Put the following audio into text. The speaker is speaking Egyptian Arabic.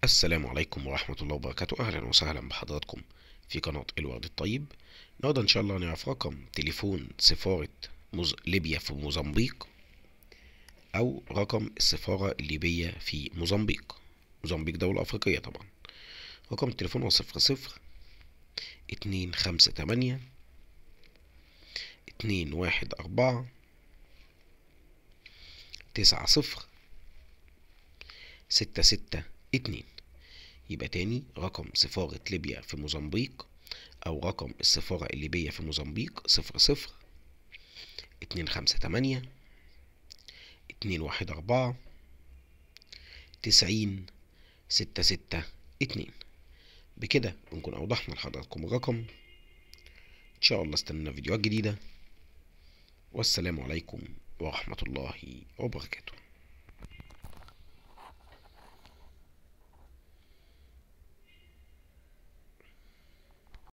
السلام عليكم ورحمة الله وبركاته أهلا وسهلا بحضراتكم في قناة الورد الطيب النهاردة إن شاء الله نعرف رقم تليفون سفارة مز... ليبيا في موزمبيق أو رقم السفارة الليبية في موزمبيق موزمبيق دولة أفريقية طبعا رقم التليفون هو صفر صفر اتنين خمسة تمانية اتنين واحد أربعة تسعة صفر ستة ستة اتنين يبقى تاني رقم سفارة ليبيا في موزمبيق أو رقم السفارة الليبية في موزمبيق صفر صفر اتنين خمسة تمانية اتنين واحد أربعة تسعين ستة ستة اتنين بكده بنكون أوضحنا لحضراتكم الرقم إن شاء الله استنونا فيديوهات جديدة والسلام عليكم ورحمة الله وبركاته